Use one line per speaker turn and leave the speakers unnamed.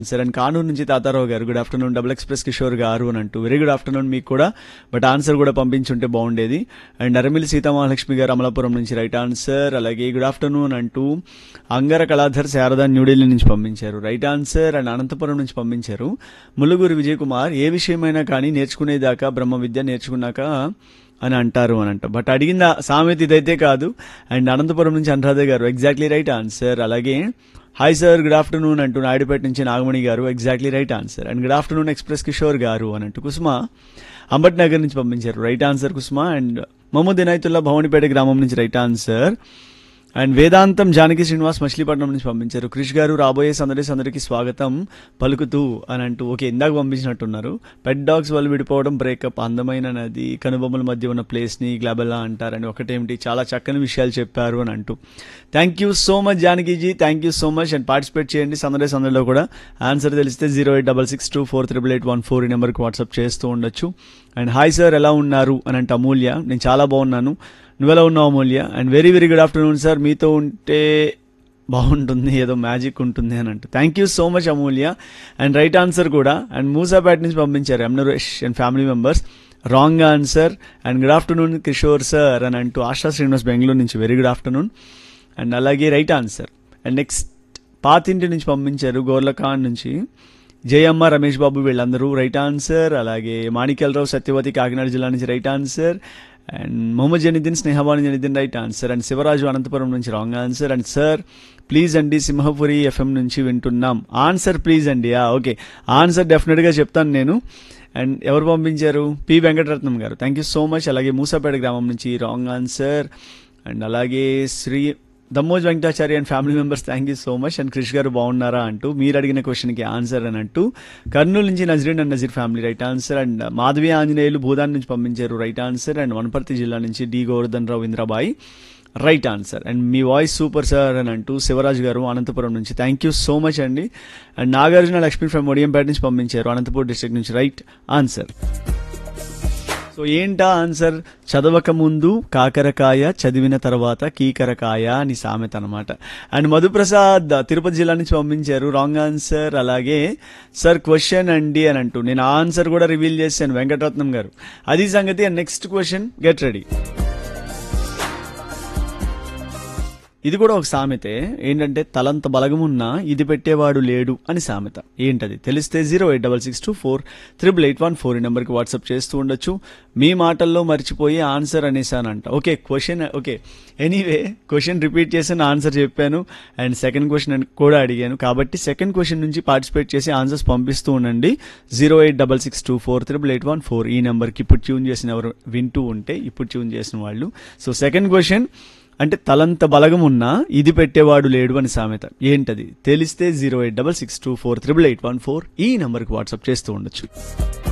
sir and Kanuru నుంచి Tatarao garu good afternoon double express Kishore garu అని అంటూ వెరీ గుడ్ ఆఫ్టర్నూన్ మీకు కూడా బట్ ఆన్సర్ కూడా పంపించుంటే బాగుండేది అండ్ అరమిలి సీతామహాలక్ష్మి గారు అమలాపురం నుంచి రైట్ ఆన్సర్ అలాగే గుడ్ ఆఫ్టర్నూన్ అంటూ అంగర కళాధర్ శారదా న్యూఢిల్లీ నుంచి పంపించారు రైట్ ఆన్సర్ అండ్ అనంతపురం నుంచి పంపించారు ములుగురు విజయ్ కుమార్ ఏ విషయమైనా కానీ నేర్చుకునేదాకా బ్రహ్మ విద్య నేర్చుకున్నాక అని అంటారు అని అంట బట్ అడిగిన సామెత ఇదైతే కాదు అండ్ అనంతపురం నుంచి Anuradha garu exactly right answer అలాగే హాయ్ సార్ గుడ్ ఆఫ్టర్నూన్ అంటూ నాయుడుపేట నుంచి Nagamani garu exactly right answer and good afternoon express Kishore garu అని అంటూ కుసుమ అంబట్ నగర్ నుంచి పంపించారు right answer Kusuma and Mohammed Inayatullah Bhavanipeta గ్రామం నుంచి రైట్ ఆన్సర్ అండ్ వేదాంతం జానకి శ్రీనివాస్ మచిలీపట్నం నుంచి పంపించారు క్రిష్ గారు రాబోయే సందడి సందడికి స్వాగతం పలుకుతూ అని అంటూ ఓకే ఇందాక పంపించినట్టున్నారు పెట్ డాగ్స్ వాళ్ళు విడిపోవడం బ్రేకప్ అందమైన నది కనుబొమ్మల మధ్య ఉన్న ప్లేస్ని గ్లాబెల్లా అంటారని ఒకటేమిటి చాలా చక్కని విషయాలు చెప్పారు అని అంటూ thank you so much Janakiji thank you so much and participate చేయండి సందడి సందడిలో కూడా ఆన్సర్ తెలిస్తే zero eight double six two four triple eight one four ఈ నెంబర్కి వాట్సాప్ చేస్తూ ఉండొచ్చు అండ్ హాయ్ సార్ ఎలా ఉన్నారు అని అంటే అమూల్య నేను చాలా బాగున్నాను నువ్వెలా ఉన్నావు Amulya and very very good afternoon sir మీతో ఉంటే బాగుంటుంది ఏదో మ్యాజిక్ ఉంటుంది అని అంటూ thank you so much Amulya and right answer కూడా అండ్ మూసాపేట నుంచి పంపించారు M Naresh and family members wrong answer and good afternoon Kishore sir అని అంటూ ఆశా శ్రీనివాస్ బెంగళూరు నుంచి వెరీ గుడ్ ఆఫ్టర్నూన్ అండ్ అలాగే రైట్ ఆన్సర్ అండ్ నెక్స్ట్ పాతింటి నుంచి పంపించారు గోర్లఖాన్ నుంచి జయమ్మ రమేష్ బాబు వీళ్ళందరూ రైట్ ఆన్సర్ అలాగే మాణిక్యాలరావు సత్యవతి కాకినాడ జిల్లా నుంచి right answer and Mohammed Janidin Snehabanu Janidin right answer and Sivaraju Anantapuram నుంచి wrong answer and sir please అండి సింహపురి ఎఫ్ఎం నుంచి వింటున్నాం ఆన్సర్ ప్లీజ్ అండి ఓకే ఆన్సర్ డెఫినెట్గా చెప్తాను నేను అండ్ ఎవరు పంపించారు పి వెంకటరత్నం గారు థ్యాంక్ యూ సో మచ్ అలాగే మూసాపేట గ్రామం నుంచి రాంగ్ ఆన్సర్ అండ్ అలాగే Shri Dammoj Venkatachari and family members thank you so much and Krish గారు బాగున్నారా అంటూ మీరు అడిగిన క్వశ్చన్కి ఆన్సర్ అని అంటూ కర్నూలు నుంచి Nazreen and Nazeer family right answer and Madhavi Anjaneyulu Bhoodan నుంచి పంపించారు రైట్ ఆన్సర్ అండ్ వనపర్తి జిల్లా నుంచి D Govardhan Rao Indrabai right answer and మీ వాయిస్ సూపర్ సార్ అని అంటూ శివరాజ్ గారు అనంతపురం నుంచి థ్యాంక్ యూ సో మచ్ అండి అండ్ నాగార్జున లక్ష్మీ ఫ్రమ్ ఒడియంపేట నుంచి పంపించారు అనంతపురం డిస్ట్రిక్ట్ నుంచి రైట్ ఆన్సర్ సో ఏంటా ఆన్సర్ చదవక ముందు కాకరకాయ చదివిన తర్వాత కీకరకాయ అని సామెత అనమాట అండ్ మధుప్రసాద్ తిరుపతి జిల్లా నుంచి పంపించారు రాంగ్ ఆన్సర్ అలాగే సార్ క్వశ్చన్ అండి అని అంటూ నేను ఆన్సర్ కూడా రివీల్ చేశాను వెంకటరత్నం గారు అది సంగతి and next question get ready ఇది కూడా ఒక సామెతే ఏంటంటే తలంత బలగమున్నా ఇది పెట్టేవాడు లేడు అని సామెత ఏంటది తెలిస్తే zero eight double six two four triple eight one four ఈ నెంబర్కి వాట్సాప్ చేస్తూ ఉండొచ్చు మీ మాటల్లో మర్చిపోయి ఆన్సర్ అనేసానంట okay question okay anyway question repeat చేసిన ఆన్సర్ చెప్పాను అండ్ సెకండ్ క్వశ్చన్ కూడా అడిగాను కాబట్టి సెకండ్ క్వశ్చన్ నుంచి పార్టిసిపేట్ చేసి ఆన్సర్స్ పంపిస్తూ ఉండండి zero eight double six two four triple eight one four ఈ నెంబర్కి ఇప్పుడు ట్యూన్ చేసిన ఎవరు వింటూ ఉంటే ఇప్పుడు ట్యూన్ చేసిన వాళ్ళు సో సెకండ్ క్వశ్చన్ అంటే తలంత బలగం ఉన్నా ఇది పెట్టేవాడు లేడు అని సామెత ఏంటది తెలిస్తే zero eight double six two four triple eight one four ఈ నెంబర్కి వాట్సాప్ చేస్తూ ఉండొచ్చు